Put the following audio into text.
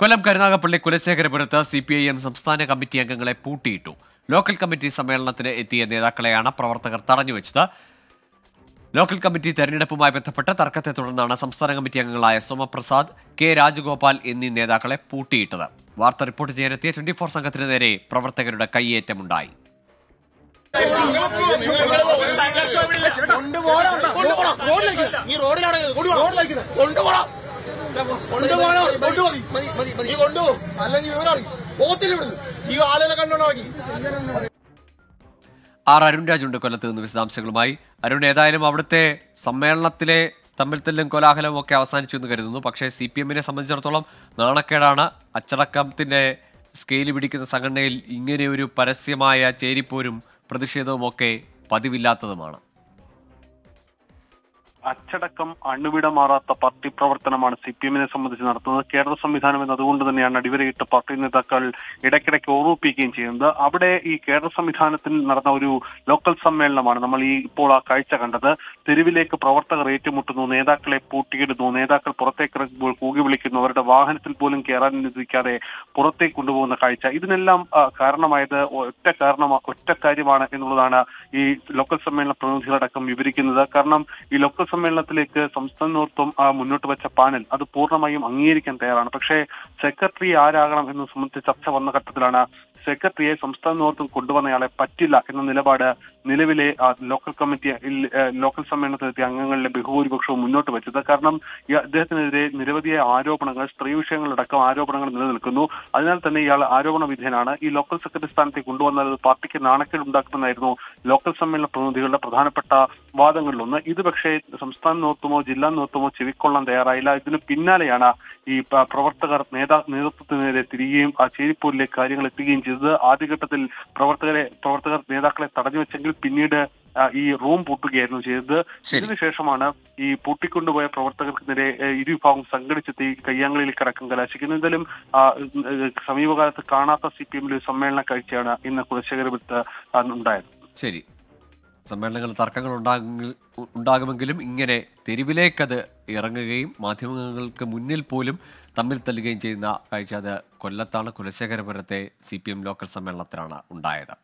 കൊല്ലം കരുനാഗപ്പള്ളി കുലശേഖരപുരത്ത് C P I M സംസ്ഥാന committee അംഗങ്ങളെ പൂട്ടിയിട്ടു ലോക്കൽ കമ്മിറ്റി സമ്മേളനത്തിന് എത്തിയ നേതാക്കളെയാണ് പ്രവർത്തകർ തടഞ്ഞുവെച്ചത് ലോക്കൽ കമ്മിറ്റി തെരഞ്ഞെടുപ്പുമായി ബന്ധപ്പെട്ട തർക്കത്തെ തുടർന്നാണ് സംസ്ഥാന കമ്മിറ്റി അംഗങ്ങളായ സോമപ്രസാദ് കെ രാജഗോപാൽ എന്നീ നേതാക്കളെ പൂട്ടിയിട്ടത് വാർത്ത റിപ്പോർട്ട് ചെയ്യാനെത്തിയ ട്വന്റി ഫോർ സംഘത്തിന് നേരെ പ്രവർത്തകരുടെ കയ്യേറ്റമുണ്ടായി ഈ റോഡിലാണ് കൊണ്ടുപോകണം കൊണ്ടുപോകണം കൊണ്ടുപോകണം കൊണ്ടുപോയി നീ കൊണ്ടുപോകും അല്ലെങ്കിൽ വിവരം പോത്തിൽ വിടുന്നു ഈ ആളുകളെ കണ്ടോണമെങ്കിൽ ആർ അരുൺ രാജുണ്ട് കൊല്ലത്ത് നിന്ന് വിശദാംശങ്ങളുമായി അരുൺ ഏതായാലും അവിടുത്തെ സമ്മേളനത്തിലെ തമ്മിൽ തല്ലും കോലാഹലവും ഒക്കെ അവസാനിച്ചു എന്ന് കരുതുന്നു പക്ഷേ സി പി എമ്മിനെ സംബന്ധിച്ചിടത്തോളം നാണക്കേടാണ് അച്ചടക്കത്തിന്റെ സ്കെയിൽ പിടിക്കുന്ന സംഘടനയിൽ ഇങ്ങനെ ഒരു പരസ്യമായ ചേരിപ്പോരും പ്രതിഷേധവും ഒക്കെ പതിവില്ലാത്തതുമാണ് അച്ചടക്കം അണുവിടമാറാത്ത പാർട്ടി പ്രവർത്തനമാണ് സി പി എമ്മിനെ സംബന്ധിച്ച് നടത്തുന്നത് കേരള സംവിധാനം എന്ന് അതുകൊണ്ട് തന്നെയാണ് അടിവരയിട്ട് പാർട്ടി നേതാക്കൾ ഇടയ്ക്കിടയ്ക്ക് ഓർമ്മിപ്പിക്കുകയും ചെയ്യുന്നത് അവിടെ ഈ കേരള സംവിധാനത്തിൽ നടന്ന ഒരു ലോക്കൽ സമ്മേളനമാണ് നമ്മൾ ഈ ഇപ്പോൾ ആ കാഴ്ച കണ്ടത് തെരുവിലേക്ക് പ്രവർത്തകർ ഏറ്റുമുട്ടുന്നു നേതാക്കളെ പൂട്ടിയിടുന്നു നേതാക്കൾ പുറത്തേക്ക് ഇറങ്ങുമ്പോൾ കൂകി വിളിക്കുന്നു അവരുടെ വാഹനത്തിൽ പോലും കയറാൻ അനുവദിക്കാതെ പുറത്തേക്ക് കൊണ്ടുപോകുന്ന കാഴ്ച ഇതിനെല്ലാം ആ, കാരണമായത് ഒറ്റ കാരണം ഒറ്റ കാര്യമാണ് എന്നുള്ളതാണ് ഈ ലോക്കൽ സമ്മേളന പ്രതിനിധികളടക്കം വിവരിക്കുന്നത് കാരണം ഈ ലോക്കൽ സമ്മേളനത്തിലേക്ക് സംസ്ഥാന നേതൃത്വം ആ, മുന്നോട്ട് വെച്ച പാനൽ അത് പൂർണ്ണമായും അംഗീകരിക്കാൻ തയ്യാറാണ് പക്ഷേ സെക്രട്ടറി ആരാകണം എന്ന് സംബന്ധിച്ച് ചർച്ച വന്ന ഘട്ടത്തിലാണ് സെക്രട്ടറിയെ സംസ്ഥാന നേതൃത്വം കൊണ്ടുവന്നയാളെ പറ്റില്ല എന്ന നിലപാട് നിലവിലെ ആ, ലോക്കൽ കമ്മിറ്റി ഇൽ- ഏ, ലോക്കൽ സമ്മേളനത്തിലെത്തിയ അംഗങ്ങളുടെ ബഹുഭൂരിപക്ഷവും മുന്നോട്ട് വെച്ചത് കാരണം ഈ അദ്ദേഹത്തിനെതിരെ നിരവധിയായ ആരോപണങ്ങൾ സ്ത്രീ വിഷയങ്ങളടക്കം ആരോപണങ്ങൾ നിലനിൽക്കുന്നു അതിനാൽ തന്നെ ഇയാൾ ആരോപണ വിധേയനാണ് ഈ ലോക്കൽ സെക്രട്ടറി സ്ഥാനത്തേക്ക് കൊണ്ടുവന്നാൽ അത് പാർട്ടിക്ക് നാണക്കേട് ഉണ്ടാക്കുമെന്നായിരുന്നു ലോക്കൽ സമ്മേളന പ്രതിനിധികളുടെ പ്രധാനപ്പെട്ട വാദങ്ങളിലൊന്ന് ഇത് പക്ഷേ സംസ്ഥാന നേതൃത്വമോ ജില്ലാ നേതൃത്വമോ ചെവിക്കൊള്ളാൻ തയ്യാറായില്ല ഇതിന് പിന്നാലെയാണ് ഈ പ- പ്രവർത്തകർ നേതാ നേതൃത്വത്തിനെതിരെ തിരികെയും ആ ചേരിപ്പോരിലേക്ക് കാര്യങ്ങൾ എത്തുകയും ചെയ്തത് ആദ്യഘട്ടത്തിൽ പ്രവർത്തകരെ പ്രവർത്തകർ നേതാക്കളെ തടഞ്ഞു വെച്ചെങ്കിൽ പിന്നീട് ആ, ഈ റൂം പൂട്ടുകയായിരുന്നു ചെയ്തത് ശരി. ഇതിനുശേഷമാണ് ഈ പൂട്ടിക്കൊണ്ടുപോയ പ്രവർത്തകർക്കെതിരെ ഏ, ഇരുവിഭാഗം സംഘടിച്ചെത്തി കയ്യാങ്കളിയിലേക്ക് അടക്കം കലാശിക്കുന്നത് എന്തായാലും ആ, ഏ, സമീപകാലത്ത് കാണാത്ത സി പി എമ്മിലെ സമ്മേളന കാഴ്ചയാണ് ഇന്ന് കുലശേഖരപുരത്ത് ആ, ഉണ്ടായത് ശരി സമ്മേളനങ്ങളിൽ തർക്കങ്ങൾ ഉണ്ടാകുമെങ്കിൽ- ഉണ്ടാകുമെങ്കിലും ഇങ്ങനെ തെരുവിലേക്കത് ഇറങ്ങുകയും മാധ്യമങ്ങൾക്ക് മുന്നിൽ പോലും തമ്മിൽ തല്ലുകയും ചെയ്യുന്ന കാഴ്ച അത് കൊല്ലത്താണ് കുലശേഖരപുരത്തെ സി പി എം ലോക്കൽ സമ്മേളനത്തിലാണ് ഉണ്ടായത്